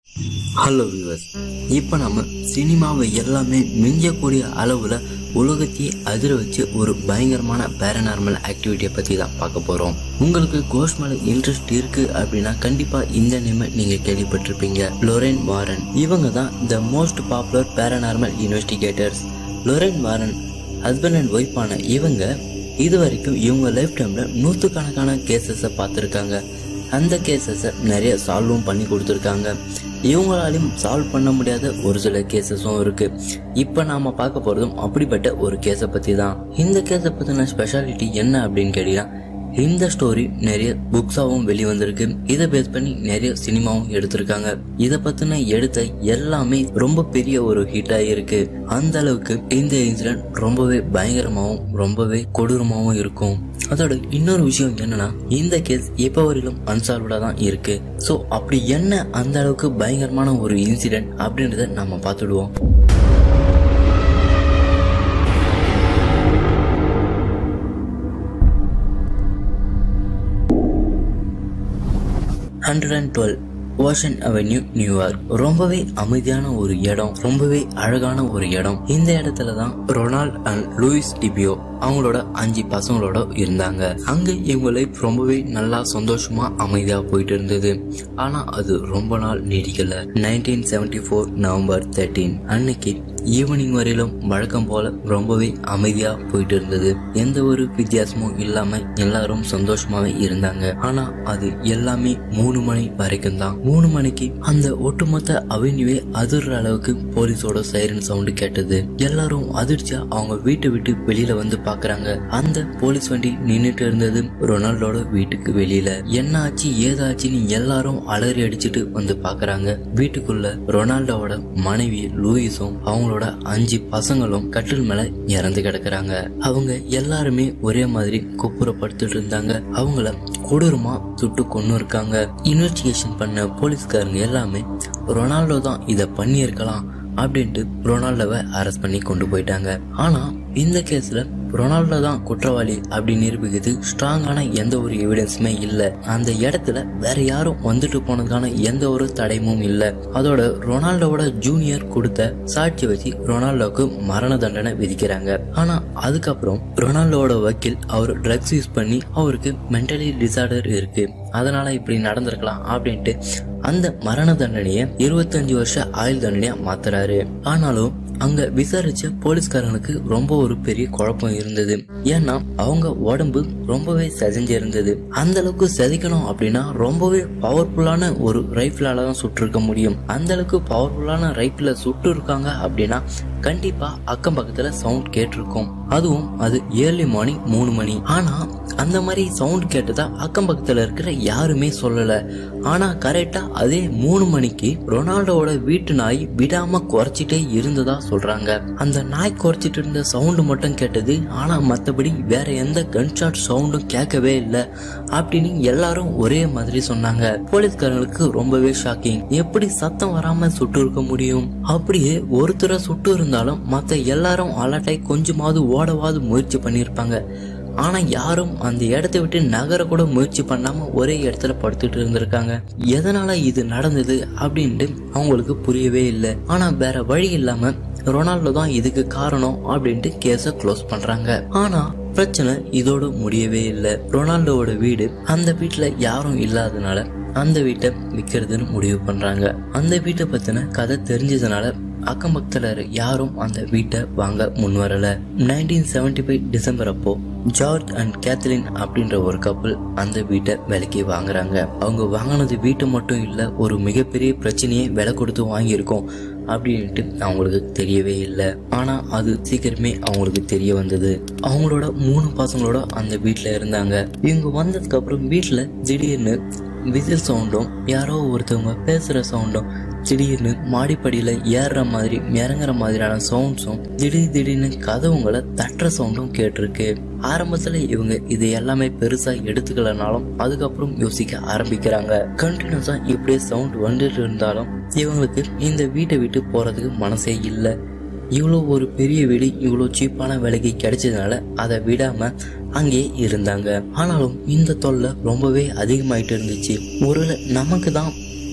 hello viewers இப்போ நம்ம சினிமாவை எல்லாமே மிஞ்சக்கூடிய அளவில் உலகத்தையே அதிர வச்சு ஒரு பயங்கரமான பேரநார்மல் ஆக்டிவிட்டியை பற்றி தான் பார்க்க போகிறோம் உங்களுக்கு கோஸ்ட் மேலே இன்ட்ரெஸ்ட் இருக்குது அப்படின்னா கண்டிப்பாக இந்த நேமை நீங்கள் கேள்விப்பட்டிருப்பீங்க லொரேன் வாரன் இவங்க தான் the most popular paranormal investigators Lorraine Warren husband and ஒய்ஃபான இவங்க இது வரைக்கும் இவங்க லைஃப் டைமில் நூற்றுக்கணக்கான கேசஸை பார்த்துருக்காங்க அந்த கேசஸை நிறைய சால்வும் பண்ணி கொடுத்துருக்காங்க இவங்களாலையும் சால்வ் பண்ண முடியாத ஒரு சில கேசஸும் இருக்கு இப்போ நாம பார்க்க போறதும் அப்படிப்பட்ட ஒரு கேஸை பத்தி தான் இந்த கேஸை பத்தின ஸ்பெஷாலிட்டி என்ன அப்படின்னு கேட்டீங்கன்னா இந்த ஸ்டோரி நிறைய புக்ஸாகவும் வெளிவந்திருக்கு இதை பேஸ் பண்ணி நிறைய சினிமாவும் எடுத்திருக்காங்க இதை பத்தின எடுத்த எல்லாமே ரொம்ப பெரிய ஒரு ஹிட்டா இருக்கு அந்த அளவுக்கு இந்த இன்சிடென்ட் ரொம்பவே பயங்கரமாகவும் ரொம்பவே கொடூரமாகவும் இருக்கும் அதோட இன்னொரு விஷயம் என்னன்னா இந்த கேஸ் எப்போ வரையிலும் அன்சால்வ்டா தான் இருக்கு ஸோ அப்படி என்ன அந்த அளவுக்கு பயங்கரமான ஒரு இன்சிடென்ட் அப்படின்றத நம்ம பார்த்துடுவோம் hundred and twelve Ocean Avenue New York ரொம்பவே அமைதியான ஒரு இடம் ரொம்பவே அழகான ஒரு இடம் இந்த இடத்துல தான் ரொனால்ட் அண்ட் லூயிஸ் டிபியோ அவங்களோட அஞ்சு பசங்களோட இருந்தாங்க அங்க இவங்க லைஃப் ரொம்பவே நல்லா சந்தோஷமா அமைதியா போயிட்டு இருந்தது ஆனா அது ரொம்ப நாள் நீடிக்கல nineteen seventy four November thirteen அன்னைக்கு ஈவினிங் வரையிலும் வழக்கம் போல ரொம்பவே அமைதியா போயிட்டு இருந்தது எந்த ஒரு வித்தியாசமும் இல்லாம எல்லாரும் சந்தோஷமாவே இருந்தாங்க ஆனா அது எல்லாமே மூணு மணி வரைக்கும் தான் மூணு மணிக்கு அந்த ஒட்டுமொத்த அவென்யூவே அதிர்ற அளவுக்கு போலீஸோட சைரன் சவுண்ட் கேட்டது எல்லாரும் அதிர்ச்சியா அவங்க வீட்டை விட்டு வெளியில வந்து பாக்குறாங்க அந்த போலீஸ் வண்டி நின்னுட்டு இருந்தது ரொனால்டோட வீட்டுக்கு வெளியில என்ன ஆச்சு ஏதாச்சுன்னு எல்லாரும் அலறி அடிச்சுட்டு வந்து பாக்குறாங்க வீட்டுக்குள்ள ரொனால்டோவோட மனைவி லூயிஸும் அவங்களோட அஞ்சு பசங்களும் கட்டில் மேல இறந்து கிடக்குறாங்க அவங்க எல்லாருமே ஒரே மாதிரி குப்புறப்படுத்திட்டு இருந்தாங்க அவங்கள கொடூரமா சுட்டு கொண்டு இருக்காங்க இன்வெஸ்டிகேஷன் பண்ண போலீஸ்காரங்க எல்லாமே ரொனால்டோ தான் இதை பண்ணியிருக்கலாம் அப்படின்ட்டு ரொனால்டோவை அரெஸ்ட் பண்ணி கொண்டு போயிட்டாங்க ஆனா இந்த கேஸ்ல ரொனால்டோ தான் குற்றவாளி அப்படி நிரூபிக்கிறது ஸ்ட்ராங்கான எந்த ஒரு எவிடன்ஸுமே இல்ல அந்த இடத்துல வேற யாரும் வந்துட்டு போனதுக்கான எந்த ஒரு தடயமும் இல்ல அதோட ரொனால்டோவோட ஜூனியர் கொடுத்த சாட்சி வச்சு ரொனால்டோக்கு மரண தண்டனை விதிக்கிறாங்க ஆனா அதுக்கப்புறம் ரொனால்டோவோட வக்கீல் அவர் ட்ரக்ஸ் யூஸ் பண்ணி அவருக்கு மென்டலி டிசார்டர் இருக்கு அதனால இப்படி நடந்திருக்கலாம் அப்படின்ட்டு அந்த மரண தண்டனையை இருபத்தஞ்சு வருஷ ஆயுள் தண்டனையா மாத்துறாரு ஆனாலும் அங்க விசாரிச்ச போலீஸ்காரங்களுக்கு ரொம்ப ஒரு பெரிய குழப்பம் இருந்தது ஏன்னா அவங்க உடம்பு ரொம்பவே செதஞ்சு இருந்தது அந்த அளவுக்கு செதைக்கணும் அப்படின்னா ரொம்பவே பவர்ஃபுல்லான ஒரு ரைஃபிளால தான் சுட்டிருக்க முடியும் அந்த அளவுக்கு பவர்ஃபுல்லான ரைஃபிள சுட்டு இருக்காங்க அப்படின்னா கண்டிப்பா அக்கம் பக்கத்துல சவுண்ட் கேட்டிருக்கும் அதுவும் அது ஏர்லி மார்னிங் மூணு மணி ஆனா அந்த மாதிரி சவுண்ட் கேட்டதா அக்கம் பக்கத்துல இருக்கிற யாருமே சொல்லல ஆனா கரெக்டா அதே மூணு மணிக்கு ரொனால்டோவோட வீட்டு நாய் விடாம குறைச்சிட்டே இருந்ததா சொல்றாங்க அந்த நாய் குறைச்சிட்டு இருந்த சவுண்டு மட்டும் கேட்டது ஆனா மத்தபடி வேற எந்த கன்ஷாட் சவுண்டும் கேட்கவே இல்லை அப்படின்னு எல்லாரும் ஒரே மாதிரி சொன்னாங்க போலீஸ்காரங்களுக்கு ரொம்பவே ஷாக்கிங் எப்படி சத்தம் வராம சுட்டு இருக்க முடியும் அப்படியே ஒருத்தரை சுட்டு இருந்தாலும் மத்த எல்லாரும் அலர்ட்டாய் கொஞ்சமாவது ஓடவாது முயற்சி பண்ணியிருப்பாங்க ஆனா யாரும் அந்த இடத்த விட்டு நகர கூட முயற்சி பண்ணாம ஒரே இடத்துல படுத்துட்டு இருந்திருக்காங்க எதனால இது நடந்தது அப்படின்ட்டு அவங்களுக்கு புரியவே இல்லை ஆனா வேற வழி இல்லாம ரொனால்டோ தான் இதுக்கு காரணம் அப்படின்ட்டு கேஸ க்ளோஸ் பண்றாங்க ஆனா பிரச்சனை இதோட முடியவே இல்லை ரொனால்டோவோட வீடு அந்த வீட்டுல யாரும் இல்லாதனால அந்த வீட்டை விற்கிறதுன்னு முடிவு பண்றாங்க அந்த வீட்டை பத்தின கதை தெரிஞ்சதுனால அக்கம் பக்கத்துல யாரும் அந்த வீட்டை வாங்க முன் வரல நைன்டீன் செவன்டி ஃபைவ் டிசம்பர் அப்போ ஜார்ஜ் அண்ட் கேத்லின் அப்படின்ற ஒரு கப்பல் அந்த வீட்டை விலைக்கு வாங்குறாங்க அவங்க வாங்கினது வீட்டை மட்டும் இல்ல ஒரு மிகப்பெரிய பிரச்சனையை விலை கொடுத்து வாங்கியிருக்கோம் அப்படின்ட்டு அவங்களுக்கு தெரியவே இல்லை ஆனா அது சீக்கிரமே அவங்களுக்கு தெரிய வந்தது அவங்களோட மூணு பசங்களோட அந்த வீட்டுல இருந்தாங்க இவங்க வந்ததுக்கு அப்புறம் வீட்டுல திடீர்னு விசில் சவுண்டும் யாரோ ஒருத்தவங்க பேசுற சவுண்டும் திடீர்னு மாடிப்படியில ஏறுற மாதிரி இறங்குற மாதிரியான சவுண்ட்ஸும் திடீர் திடீர்னு கதவுங்களை தட்டுற சவுண்டும் கேட்டிருக்கு ஆரம்பத்துல இவங்க இது எல்லாமே பெருசா எடுத்துக்கலனாலும் அதுக்கப்புறம் யோசிக்க ஆரம்பிக்கிறாங்க கண்டினியூஸா இப்படியே சவுண்ட் வந்துட்டு இருந்தாலும் இவங்களுக்கு இந்த வீட்டை விட்டு போறதுக்கு மனசே இல்லை இவ்வளோ ஒரு பெரிய வீடு இவ்வளோ சீப்பான விலைக்கு கிடைச்சதுனால அதை விடாம அங்கே இருந்தாங்க ஆனாலும் இந்த தொல்லை ரொம்பவே அதிகமாயிட்டு இருந்துச்சு ஒருவேளை நமக்கு தான்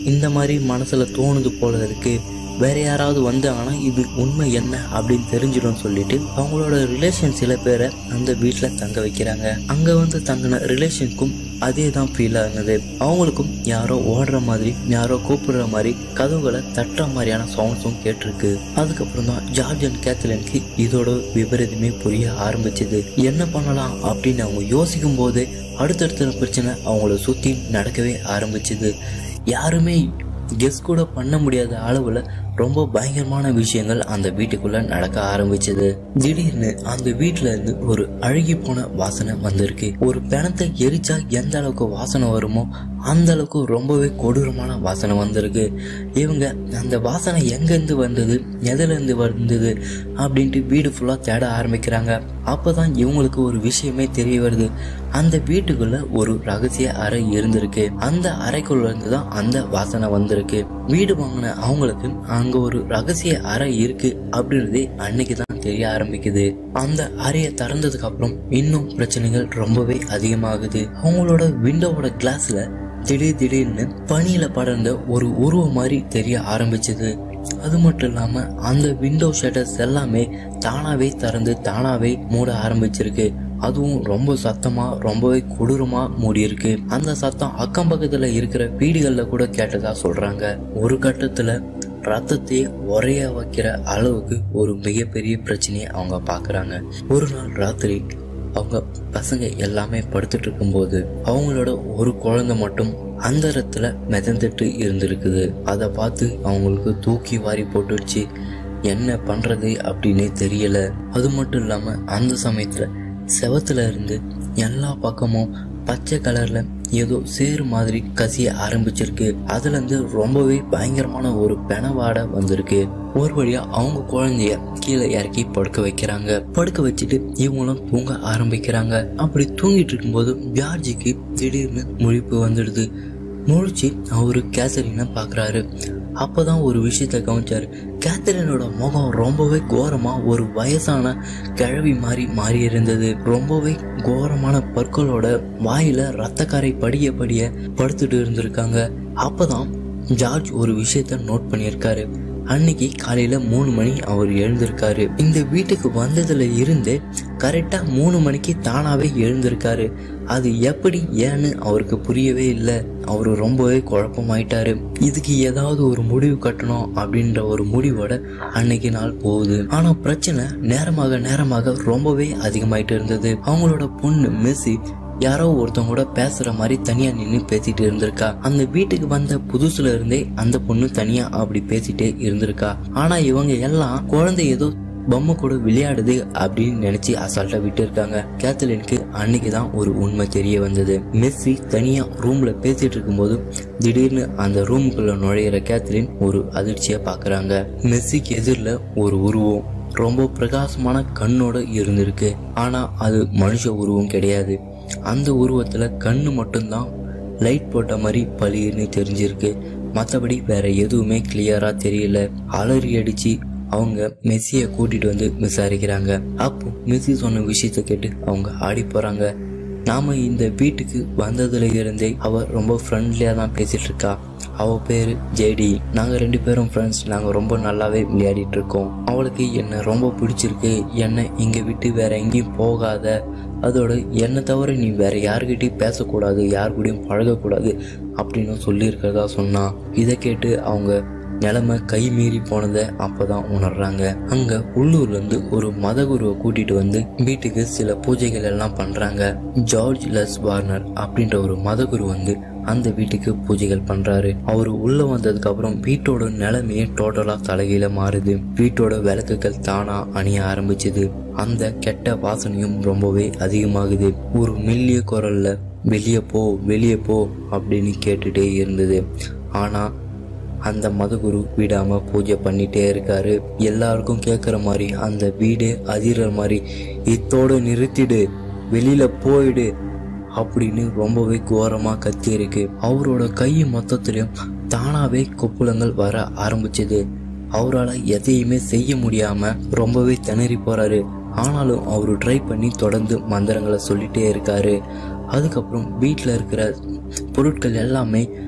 இந்த மாதிரி மனசுல தோணுது போல இருக்கு வேற யாராவது வந்தாங்கன்னா இது உண்மை என்ன அப்படின்னு தெரிஞ்சிடும் சொல்லிட்டு அவங்களோட ரிலேஷன் சில பேரை அந்த வீட்டில் தங்க வைக்கிறாங்க அங்க வந்து தங்கின ரிலேஷனுக்கும் அதே தான் ஃபீல் ஆகுது அவங்களுக்கும் யாரோ ஓடுற மாதிரி யாரோ கூப்பிடுற மாதிரி கதவுகளை தட்டுற மாதிரியான சவுண்ட்ஸும் கேட்டிருக்கு அதுக்கப்புறம் தான் ஜார்ஜ் அண்ட் கேத்தலினுக்கு இதோட விபரீதமே புரிய ஆரம்பிச்சது என்ன பண்ணலாம் அப்படின்னு அவங்க யோசிக்கும் போது அடுத்தடுத்த பிரச்சனை அவங்கள சுற்றி நடக்கவே ஆரம்பிச்சது யாருமே கெஸ் கூட பண்ண முடியாத அளவில் ரொம்ப பயங்கரமான விஷயங்கள் அந்த வீட்டுக்குள்ள நடக்க ஆரம்பிச்சது திடீர்னு அந்த வீட்டுல இருந்து ஒரு அழுகி போன வாசனை வந்திருக்கு ஒரு பிணத்தை எரிச்சா எந்த அளவுக்கு வாசனை வருமோ அந்த அளவுக்கு ரொம்பவே கொடூரமான வாசனை வந்திருக்கு இவங்க அந்த வாசனை எங்கேருந்து வந்தது எதுலேருந்து வந்தது அப்படின்ட்டு வீடு ஃபுல்லாக தேட ஆரம்பிக்கிறாங்க அப்போதான் இவங்களுக்கு ஒரு விஷயமே தெரிய வருது அந்த வீட்டுக்குள்ள ஒரு ரகசிய அறை இருந்திருக்கு அந்த அறைக்குள்ள இருந்து தான் அந்த வாசனை வந்திருக்கு வீடு வாங்கின அவங்களுக்கு அங்க ஒரு ரகசிய அறை இருக்கு அப்படின்றதே அன்னைக்கு தான் தெரிய ஆரம்பிக்குது அந்த அறையை திறந்ததுக்கு அப்புறம் இன்னும் பிரச்சனைகள் ரொம்பவே அதிகமாகுது அவங்களோட விண்டோவோட கிளாஸ்ல திடீர் திடீர்னு பனியில படர்ந்த ஒரு உருவம் மாதிரி தெரிய ஆரம்பிச்சது அது மட்டும் இல்லாம அந்த விண்டோ ஷட்டர்ஸ் எல்லாமே தானாவே திறந்து தானாவே மூட ஆரம்பிச்சிருக்கு அதுவும் ரொம்ப சத்தமா ரொம்பவே கொடூரமா மூடி இருக்கு அந்த சத்தம் அக்கம் பக்கத்துல இருக்கிற வீடுகள்ல கூட கேட்டதா சொல்றாங்க ஒரு கட்டத்துல ரத்தத்தையே உரைய வைக்கிற அளவுக்கு ஒரு மிகப்பெரிய பிரச்சனையை அவங்க பாக்குறாங்க ஒரு நாள் ராத்திரி அவங்க பசங்க எல்லாமே படுத்துட்டு இருக்கும்போது அவங்களோட ஒரு குழந்தை மட்டும் அந்த இடத்துல மிதந்துட்டு இருந்திருக்குது அதை பார்த்து அவங்களுக்கு தூக்கி வாரி போட்டுடுச்சு என்ன பண்றது அப்படின்னே தெரியல அது மட்டும் இல்லாம அந்த சமயத்துல செவத்துல இருந்து எல்லா பக்கமும் பச்சை கலர்ல ஏதோ சேறு மாதிரி கசிய ஆரம்பிச்சிருக்கு அதுல இருந்து ரொம்பவே பயங்கரமான ஒரு பெணவாடை வந்திருக்கு ஒரு வழியா அவங்க குழந்தைய கீழே இறக்கி படுக்க வைக்கிறாங்க படுக்க வச்சுட்டு இவங்களும் தூங்க ஆரம்பிக்கிறாங்க அப்படி தூங்கிட்டு இருக்கும்போது ஜார்ஜிக்கு திடீர்னு முழிப்பு வந்துடுது முழிச்சு அவரு கேசரினை பாக்குறாரு அப்பதான் ஒரு விஷயத்த கவனிச்சாரு கேத்தரினோட முகம் ரொம்பவே கோரமா ஒரு வயசான கிழவி மாதிரி மாறி இருந்தது ரொம்பவே கோரமான பற்களோட வாயில ரத்தக்காரை படிய படிய படுத்துட்டு இருந்திருக்காங்க அப்பதான் ஜார்ஜ் ஒரு விஷயத்த நோட் பண்ணியிருக்காரு அன்னைக்கு காலையில மூணு மணி அவர் எழுந்திருக்காரு இந்த வீட்டுக்கு வந்ததுல இருந்து கரெக்டா மூணு மணிக்கு தானாவே எழுந்திருக்காரு அது எப்படி ஏன்னு அவருக்கு புரியவே இல்லை அவரு ரொம்பவே குழப்பமாயிட்டாரு இதுக்கு ஏதாவது ஒரு முடிவு கட்டணும் அப்படின்ற ஒரு முடிவோட அன்னைக்கு நாள் போகுது ஆனா பிரச்சனை நேரமாக நேரமாக ரொம்பவே அதிகமாயிட்டு இருந்தது அவங்களோட பொண்ணு மெஸ்ஸி யாரோ ஒருத்தவங்க கூட பேசுற மாதிரி தனியா நின்று பேசிட்டு இருந்திருக்கா அந்த வீட்டுக்கு வந்த புதுசுல இருந்தே அந்த பொண்ணு தனியா அப்படி பேசிட்டே இருந்திருக்கா ஆனா இவங்க எல்லாம் குழந்தை ஏதோ பொம்மை கூட விளையாடுது அப்படின்னு நினைச்சு அசால்ட்டா விட்டு இருக்காங்க கேத்தலினுக்கு அன்னைக்கு தான் ஒரு உண்மை தெரிய வந்தது மெஸ்ஸி தனியா ரூம்ல பேசிட்டு இருக்கும்போது திடீர்னு அந்த ரூமுக்குள்ள நுழையிற கேத்தலின் ஒரு அதிர்ச்சியை பாக்குறாங்க மெஸ்ஸிக்கு எதிரில் ஒரு உருவம் ரொம்ப பிரகாசமான கண்ணோட இருந்திருக்கு ஆனா அது மனுஷ உருவம் கிடையாது அந்த உருவத்துல கண்ணு மட்டும்தான் லைட் போட்ட மாதிரி பளிர்னு தெரிஞ்சிருக்கு மற்றபடி வேற எதுவுமே கிளியரா தெரியல அலறி அடிச்சு அவங்க மெஸ்ஸியை கூட்டிட்டு வந்து விசாரிக்கிறாங்க அப்போ மெஸ்ஸி சொன்ன விஷயத்த கேட்டு அவங்க ஆடி போறாங்க நாம இந்த வீட்டுக்கு வந்ததுல இருந்தே அவ ரொம்ப ஃப்ரெண்ட்லியா தான் பேசிட்டு இருக்கா அவ பேரு ஜேடி நாங்க ரெண்டு பேரும் ஃப்ரெண்ட்ஸ் நாங்க ரொம்ப நல்லாவே விளையாடிட்டு இருக்கோம் அவளுக்கு என்ன ரொம்ப பிடிச்சிருக்கு என்ன இங்க விட்டு வேற எங்கேயும் போகாத அதோட என்னை தவிர நீ வேற யாருக்கிட்டையும் பேசக்கூடாது யார் கூடயும் பழகக்கூடாது அப்படின்னு சொல்லியிருக்கிறதா சொன்னா இதை கேட்டு அவங்க நிலைமை கை மீறி போனதை அப்பதான் உணர்றாங்க அங்க உள்ளூர்ல இருந்து ஒரு மதகுருவை கூட்டிட்டு வந்து வீட்டுக்கு சில பூஜைகள் எல்லாம் பண்றாங்க ஜார்ஜ் லஸ் வார்னர் அப்படின்ற ஒரு மதகுரு வந்து அந்த வீட்டுக்கு பூஜைகள் பண்றாரு அவரு உள்ள வந்ததுக்கு அப்புறம் வீட்டோட நிலைமையே டோட்டலா தலைகீழ மாறுது வீட்டோட விளக்குகள் தானா அணிய ஆரம்பிச்சது அந்த கெட்ட வாசனையும் ரொம்பவே அதிகமாகுது ஒரு மெல்லிய குரல்ல வெளியே போ வெளியே போ அப்படின்னு கேட்டுட்டே இருந்தது ஆனா அந்த மதகுரு விடாம பூஜை பண்ணிட்டே இருக்காரு எல்லாருக்கும் கேட்குற மாதிரி அந்த வீடே அதிர்ற மாதிரி இத்தோட நிறுத்திடு வெளியில போயிடு அப்படின்னு ரொம்பவே கோரமா கத்தி இருக்கு அவரோட கை மொத்தத்திலையும் தானாவே கொப்புளங்கள் வர ஆரம்பிச்சது அவரால் எதையுமே செய்ய முடியாம ரொம்பவே திணறி போறாரு ஆனாலும் அவரு ட்ரை பண்ணி தொடர்ந்து மந்திரங்களை சொல்லிட்டே இருக்காரு அதுக்கப்புறம் வீட்டில் இருக்கிற பொருட்கள் எல்லாமே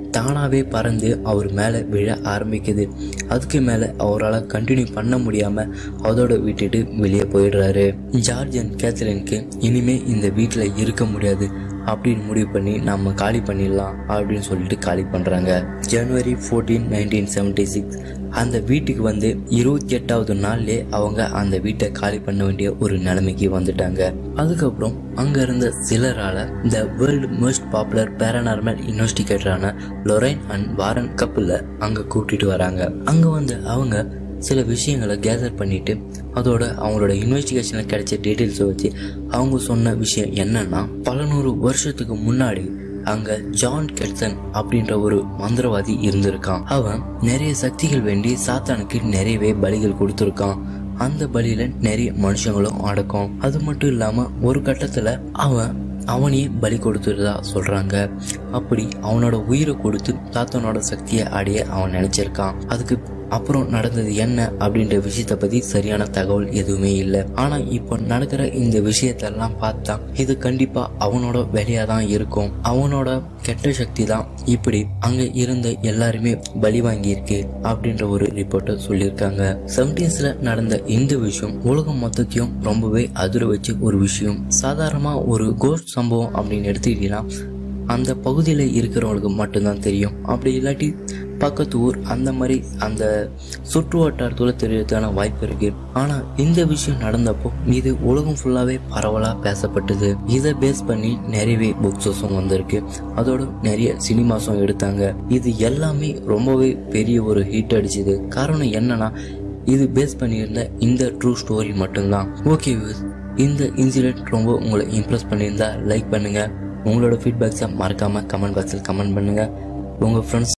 தானாகவே பறந்து அவர் மேலே விழ ஆரம்பிக்குது அதுக்கு மேலே அவரால் கண்டினியூ பண்ண முடியாமல் அதோட விட்டுட்டு வெளியே போயிடுறாரு ஜார்ஜ் அண்ட் கேத்ரினுக்கு இனிமே இந்த வீட்டில் இருக்க முடியாது அப்படின்னு முடிவு பண்ணி நம்ம காலி பண்ணிடலாம் அப்படின்னு சொல்லிட்டு காலி பண்ணுறாங்க January fourteen nineteen seventy six அந்த வீட்டுக்கு வந்து இருபத்தி எட்டாவது நாள்லே அவங்க அந்த வீட்டை காலி பண்ண வேண்டிய ஒரு நிலைமைக்கு வந்துட்டாங்க அதுக்கப்புறம் அங்க இருந்த சிலரால the world most popular paranormal இன்வெஸ்டிகேட்டரான லொரைன் அண்ட் வாரன் கப்பில் அங்க கூட்டிட்டு வராங்க அங்க வந்து அவங்க சில விஷயங்களை கேதர் பண்ணிட்டு அதோட அவங்களோட இன்வெஸ்டிகேஷனில் கிடைச்ச டீட்டெயில்ஸை வச்சு அவங்க சொன்ன விஷயம் என்னன்னா பல நூறு வருஷத்துக்கு முன்னாடி அங்க ஜான் கெட்சன் அப்படின்ற ஒரு மந்திரவாதி இருந்திருக்கான் அவன் நிறைய சக்திகள் வேண்டி சாத்தானுக்கு நிறையவே பலிகள் கொடுத்துருக்கான் அந்த பலியில நிறைய மனுஷங்களும் அடக்கம் அது மட்டும் இல்லாம ஒரு கட்டத்துல அவன் அவனையே பலி கொடுத்துறதா சொல்றாங்க அப்படி அவனோட உயிரை கொடுத்து சாத்தானோட சக்தியை அடைய அவன் நினைச்சிருக்கான் அதுக்கு அப்புறம் நடந்தது என்ன அப்படின்ற விஷயத்த பத்தி சரியான தகவல் எதுவுமே இல்லை ஆனா இப்போ நடக்கிற இந்த விஷயத்தெல்லாம் பார்த்தா இது கண்டிப்பா அவனோட வேலையா தான் இருக்கும் அவனோட கெட்ட சக்தி தான் இப்படி அங்க இருந்த எல்லாருமே பலி வாங்கியிருக்கு அப்படின்ற ஒரு ரிப்போர்ட்டை சொல்லியிருக்காங்க செவன்டீஸ்ல நடந்த இந்த விஷயம் உலகம் மொத்தத்தையும் ரொம்பவே அதிர வச்ச ஒரு விஷயம் சாதாரணமா ஒரு கோஸ்ட் சம்பவம் அப்படின்னு எடுத்துக்கிட்டீங்கன்னா அந்த பகுதியில் இருக்கிறவங்களுக்கு மட்டும்தான் தெரியும் அப்படி இல்லாட்டி பக்கத்து ஊர் அந்த மாதிரி அந்த சுற்று வட்டாரத்தில் தெரியறதுக்கான வாய்ப்பு இருக்கு ஆனா இந்த விஷயம் நடந்தப்போ இது உலகம் ஃபுல்லாவே பரவலா பேசப்பட்டது இதை பேஸ் பண்ணி நிறையவே புக்ஸஸும் வந்திருக்கு அதோட நிறைய சினிமாஸும் எடுத்தாங்க இது எல்லாமே ரொம்பவே பெரிய ஒரு ஹிட் அடிச்சுது காரணம் என்னன்னா இது பேஸ் பண்ணியிருந்த இந்த ட்ரூ ஸ்டோரி மட்டும்தான் ஓகே இந்த இன்சிடென்ட் ரொம்ப உங்களை இம்ப்ரெஸ் பண்ணியிருந்தா லைக் பண்ணுங்க உங்களோட ஃபீட்பேக்ஸை மறக்காம கமெண்ட் பாக்ஸில் கமெண்ட் பண்ணுங்க உங்க ஃப்ரெண்ட்ஸ்